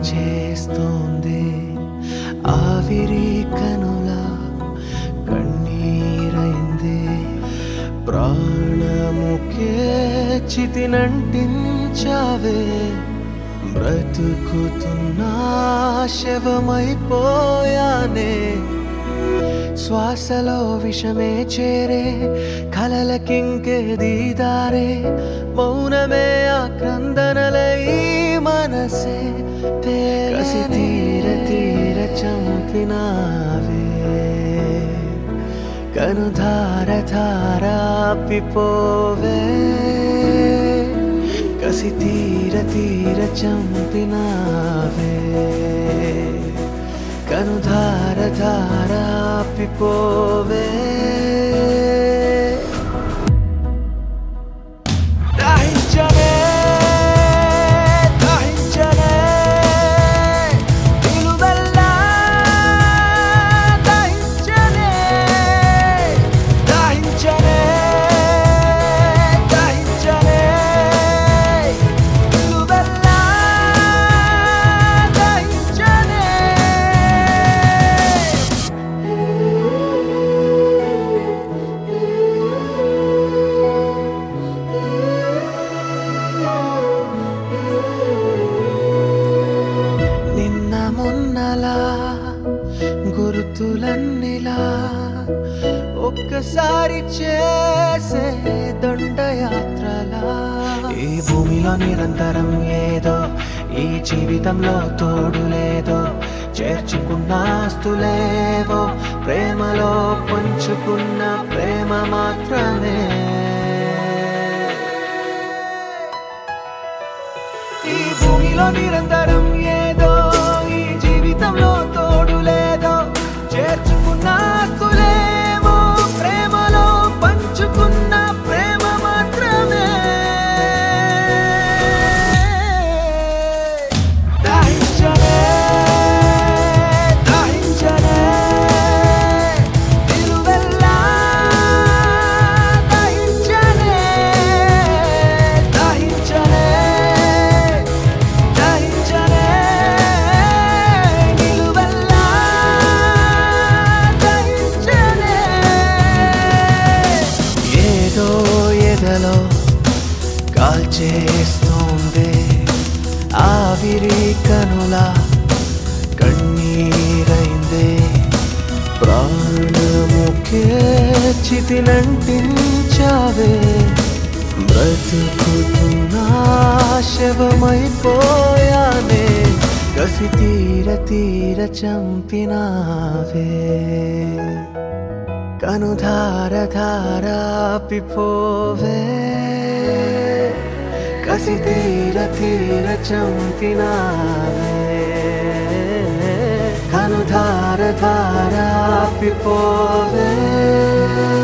చేస్తోంది ఆవిరి కనులా కన్నీరైంది ప్రాణముకే చితినంటించావే బ్రతుకుతున్నా శవమైపోయానే శ్వాసలో విషమే చేరే కలలకింకేది దారే మౌనమే ఆ క్రందనలై మనసే కసి తీర తీర చంపినావే కను ధార ధార పిపోవే కసి తీర తీర చంపినావే కను ధార ధార పిపోవే దహించనే దహించనే నిలువెల్లా దహించనే దహించనే దహించనే నిలువెల్లా దహించనే నిన్న మొన్నలా గుర్తులన్నిలా ఒక్కసారి చేసే దండయాత్రలా ఈ భూమిలో నిరంతరం ఏదో ఈ జీవితంలో తోడు లేదో చేర్చుకున్న ఆస్తులేవో ప్రేమలో పంచుకున్న ప్రేమ మాత్రమే ఈ భూమిలో నిరంతరం ఏదో ఈ జీవితంలో తోడు లేదో చేర్చుకున్న ఆస్తులేమో ప్రేమలో పంచుకున్న ప్రేమ మాత్రమే దహించనే దహించనే నిలువెల్లా దహించనే దహించనే దహించనే నిలువెల్లా దహించనే ఏదో ఎదలో కాల్చేస్తోంది ఆవిరి కనులా కన్నీరైందే ప్రాణముకే చితినంటించావే బ్రతుకుతున్నా శవమైపోయానే కసి తీర తీర చంపినావే కను ధార ధార పిపోవే కసి తీర తీర చంపినావే కను ధార ధార పిపోవే